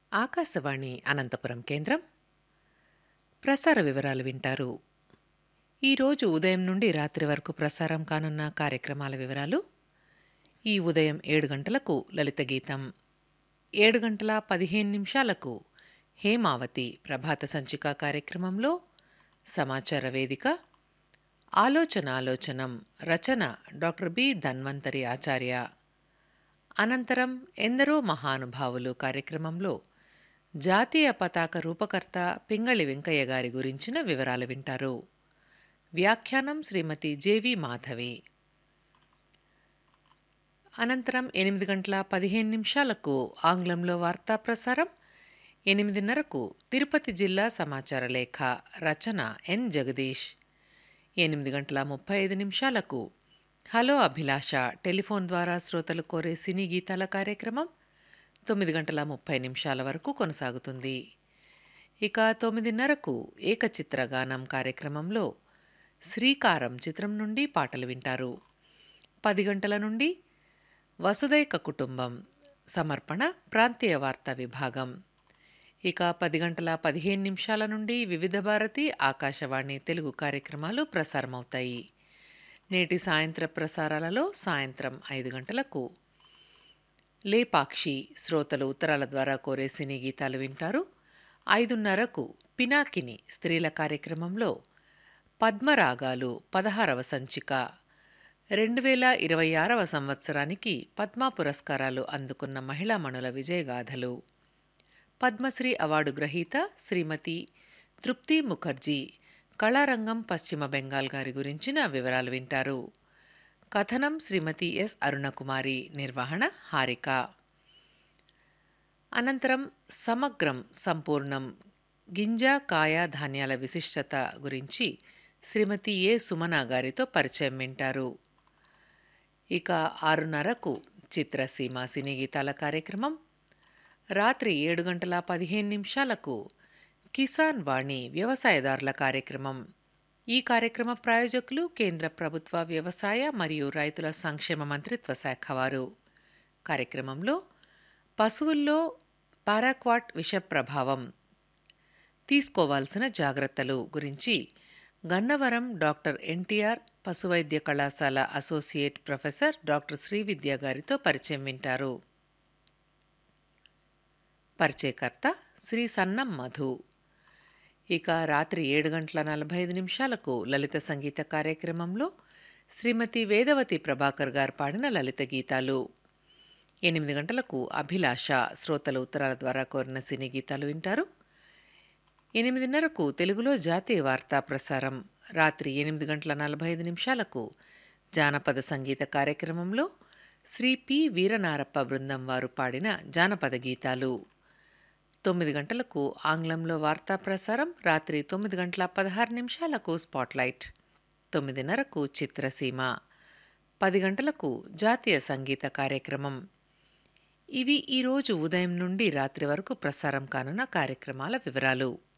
ఆకాశవాణి అనంతపురం కేంద్రం ప్రసార వివరాలు వింటారు ఈరోజు ఉదయం నుండి రాత్రి వరకు ప్రసారం కానున్న కార్యక్రమాల వివరాలు ఈ ఉదయం ఏడు గంటలకు లలిత గీతం ఏడు గంటల పదిహేను నిమిషాలకు హేమావతి ప్రభాత సంచిక కార్యక్రమంలో సమాచార వేదిక ఆలోచన ఆలోచనం రచన డాక్టర్ బి ధన్వంతరి ఆచార్య అనంతరం ఎందరో మహానుభావులు కార్యక్రమంలో జాతీయ పతాక రూపకర్త పింగళి వెంకయ్య గారి గురించిన వివరాలు వింటారు వ్యాఖ్యానం శ్రీమతి జేవి మాధవి అనంతరం ఎనిమిది గంటల పదిహేను నిమిషాలకు ఆంగ్లంలో వార్తా ప్రసారం ఎనిమిదిన్నరకు తిరుపతి జిల్లా సమాచార లేఖ రచన ఎన్ జగదీష్ ఎనిమిది గంటల ముప్పై ఐదు నిమిషాలకు హలో అభిలాష టెలిఫోన్ ద్వారా శ్రోతలు కోరే సినీ గీతాల కార్యక్రమం తొమ్మిది గంటల ముప్పై నిమిషాల వరకు కొనసాగుతుంది ఇక తొమ్మిదిన్నరకు ఏకచిత్ర గానం కార్యక్రమంలో శ్రీకారం చిత్రం నుండి పాటలు వింటారు పది గంటల నుండి వసుదైక కుటుంబం సమర్పణ ప్రాంతీయ వార్తా విభాగం ఇక పది గంటల పదిహేను నిమిషాల నుండి వివిధ భారతి ఆకాశవాణి తెలుగు కార్యక్రమాలు ప్రసారమవుతాయి నేటి సాయంత్ర ప్రసారాలలో సాయంత్రం ఐదు గంటలకు లేపాక్షి శ్రోతలు ఉత్తరాల ద్వారా కోరే సినీ గీతాలు వింటారు ఐదున్నరకు పినాకిని స్త్రీల కార్యక్రమంలో పద్మరాగాలు పదహారవ సంచిక రెండు వేల ఇరవై ఆరవ సంవత్సరానికి పద్మ పురస్కారాలు అందుకున్న మహిళామణుల విజయగాథలు పద్మశ్రీ అవార్డు గ్రహీత శ్రీమతి తృప్తి ముఖర్జీ కళారంగం పశ్చిమ బెంగాల్ గారి గురించిన వివరాలు వింటారు కథనం శ్రీమతి ఎస్ అరుణకుమారి నిర్వహణ హారిక అనంతరం సమగ్రం సంపూర్ణం గింజ కాయ ధాన్యాల విశిష్టత గురించి శ్రీమతి ఏ సుమన గారితో పరిచయం వింటారు ఇక ఆరున్నరకు చిత్రసీమ సినీ గీతాల కార్యక్రమం రాత్రి ఏడు గంటల పదిహేను నిమిషాలకు కిసాన్ వాణి వ్యవసాయదారుల కార్యక్రమం ఈ కార్యక్రమ ప్రాయోజకులు కేంద్ర ప్రభుత్వ వ్యవసాయ మరియు రైతుల సంక్షేమ మంత్రిత్వ శాఖ వారు కార్యక్రమంలో పశువుల్లో పారాక్వాట్ విష ప్రభావం తీసుకోవాల్సిన జాగ్రత్తలు గురించి గన్నవరం డాక్టర్ ఎన్టీఆర్ పశువైద్య కళాశాల అసోసియేట్ ప్రొఫెసర్ డాక్టర్ శ్రీవిద్య గారితో పరిచయం వింటారు పరిచయకర్త శ్రీ సన్నం మధు ఇక రాత్రి ఏడు గంటల నలభై ఐదు నిమిషాలకు లలిత సంగీత కార్యక్రమంలో శ్రీమతి వేదవతి ప్రభాకర్ గారు పాడిన లలిత గీతాలు ఎనిమిది గంటలకు అభిలాష శ్రోతల ఉత్తరాల ద్వారా కోరిన సినీ గీతాలు వింటారు ఎనిమిదిన్నరకు తెలుగులో జాతీయ వార్తా ప్రసారం రాత్రి ఎనిమిది గంటల నలభై ఐదు నిమిషాలకు జానపద సంగీత కార్యక్రమంలో శ్రీ పి వీరనారప్ప బృందం వారు పాడిన జానపద గీతాలు తొమ్మిది గంటలకు ఆంగ్లంలో వార్తా ప్రసారం రాత్రి తొమ్మిది గంటల పదహారు నిమిషాలకు స్పాట్లైట్ తొమ్మిదిన్నరకు చిత్రసీమ పది గంటలకు జాతీయ సంగీత కార్యక్రమం ఇవి ఈరోజు ఉదయం నుండి రాత్రి వరకు ప్రసారం కానున్న కార్యక్రమాల వివరాలు